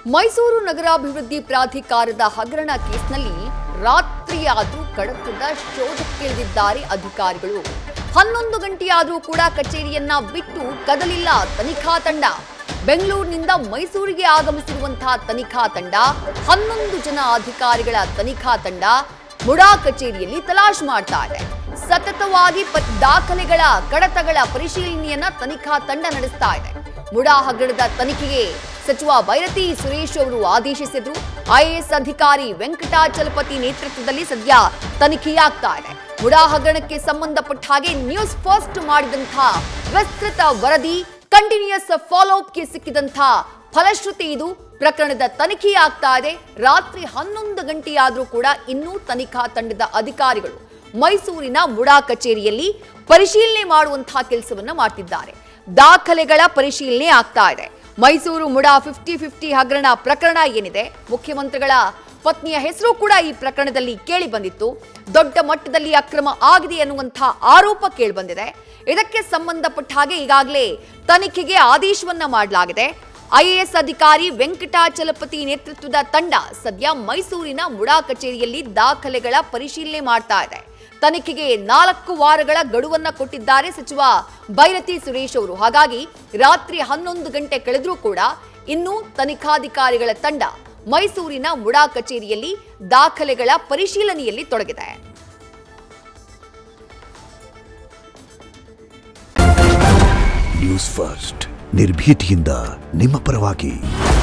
ಮೈಸೂರು ನಗರಾಭಿವೃದ್ಧಿ ಪ್ರಾಧಿಕಾರದ ಹಗರಣ ಕೇಸ್ನಲ್ಲಿ ರಾತ್ರಿಯಾದ್ರೂ ಕಡತದ ಶೋಧಕ್ಕಿಳಿದಿದ್ದಾರೆ ಅಧಿಕಾರಿಗಳು ಹನ್ನೊಂದು ಗಂಟೆಯಾದ್ರೂ ಕೂಡ ಕಚೇರಿಯನ್ನ ಬಿಟ್ಟು ಕದಲಿಲ್ಲ ತನಿಖಾ ತಂಡ ಬೆಂಗಳೂರಿನಿಂದ ಮೈಸೂರಿಗೆ ಆಗಮಿಸಿರುವಂತಹ ತನಿಖಾ ತಂಡ ಹನ್ನೊಂದು ಜನ ಅಧಿಕಾರಿಗಳ ತನಿಖಾ ತಂಡ ಮುಡಾ ಕಚೇರಿಯಲ್ಲಿ ತಲಾಶ್ ಮಾಡ್ತಾ ಇದೆ ಸತತವಾಗಿ ಪ- ದಾಖಲೆಗಳ ಕಡತಗಳ ಪರಿಶೀಲನೆಯನ್ನ ತನಿಖಾ ತಂಡ ನಡೆಸ್ತಾ ಇದೆ ಮುಡಾ ಹಗರಣದ ತನಿಖೆಗೆ ಸಚಿವ ಬೈರತಿ ಸುರೇಶ್ ಅವರು ಆದೇಶಿಸಿದ್ರು ಐಎಎಸ್ ಅಧಿಕಾರಿ ವೆಂಕಟಾಚಲಪತಿ ನೇತೃತ್ವದಲ್ಲಿ ಸದ್ಯ ತನಿಖೆಯಾಗ್ತಾ ಇದೆ ಮುಡಾ ಹಗರಣಕ್ಕೆ ಸಂಬಂಧಪಟ್ಟ ಹಾಗೆ ನ್ಯೂಸ್ ಫಸ್ಟ್ ಮಾಡಿದಂತಹ ವಿಸ್ತೃತ ವರದಿ ಕಂಟಿನ್ಯೂಸ್ ಫಾಲೋ ಅಪ್ಗೆ ಸಿಕ್ಕಿದಂತಹ ಫಲಶ್ರುತಿ ಇದು ಪ್ರಕರಣದ ತನಿಖೆಯಾಗ್ತಾ ಇದೆ ರಾತ್ರಿ ಹನ್ನೊಂದು ಗಂಟೆಯಾದ್ರೂ ಕೂಡ ಇನ್ನೂ ತನಿಖಾ ತಂಡದ ಅಧಿಕಾರಿಗಳು ಮೈಸೂರಿನ ಮುಡಾ ಕಚೇರಿಯಲ್ಲಿ ಪರಿಶೀಲನೆ ಮಾಡುವಂತಹ ಕೆಲಸವನ್ನ ಮಾಡ್ತಿದ್ದಾರೆ ದಾಖಲೆಗಳ ಪರಿಶೀಲನೆ ಆಗ್ತಾ ಇದೆ ಮೈಸೂರು ಮುಡಾ ಫಿಫ್ಟಿ ಫಿಫ್ಟಿ ಹಗರಣ ಪ್ರಕರಣ ಏನಿದೆ ಮುಖ್ಯಮಂತ್ರಿಗಳ ಪತ್ನಿಯ ಹೆಸರು ಕೂಡ ಈ ಪ್ರಕರಣದಲ್ಲಿ ಕೇಳಿ ಬಂದಿತ್ತು ದೊಡ್ಡ ಮಟ್ಟದಲ್ಲಿ ಅಕ್ರಮ ಆಗಿದೆ ಅನ್ನುವಂತಹ ಆರೋಪ ಕೇಳಿ ಬಂದಿದೆ ಇದಕ್ಕೆ ಸಂಬಂಧಪಟ್ಟ ಹಾಗೆ ಈಗಾಗಲೇ ತನಿಖೆಗೆ ಆದೇಶವನ್ನ ಮಾಡಲಾಗಿದೆ ಐಎಎಸ್ ಅಧಿಕಾರಿ ವೆಂಕಟಾಚಲಪತಿ ನೇತೃತ್ವದ ತಂಡ ಸದ್ಯ ಮೈಸೂರಿನ ಮುಡಾ ಕಚೇರಿಯಲ್ಲಿ ದಾಖಲೆಗಳ ಪರಿಶೀಲನೆ ಮಾಡ್ತಾ ಇದೆ ತನಿಖೆಗೆ ನಾಲ್ಕು ವಾರಗಳ ಗಡುವನ್ನ ಕೊಟ್ಟಿದ್ದಾರೆ ಸಚಿವ ಬೈರತಿ ಸುರೇಶ್ ಅವರು ಹಾಗಾಗಿ ರಾತ್ರಿ ಹನ್ನೊಂದು ಗಂಟೆ ಕಳೆದ್ರೂ ಕೂಡ ಇನ್ನೂ ತನಿಖಾಧಿಕಾರಿಗಳ ತಂಡ ಮೈಸೂರಿನ ಮುಡಾ ಕಚೇರಿಯಲ್ಲಿ ದಾಖಲೆಗಳ ಪರಿಶೀಲನೆಯಲ್ಲಿ ತೊಡಗಿದೆ ನ್ಯೂಸ್ ಫಸ್ಟ್ ನಿರ್ಭೀತಿಯಿಂದ ನಿಮ್ಮ ಪರವಾಗಿ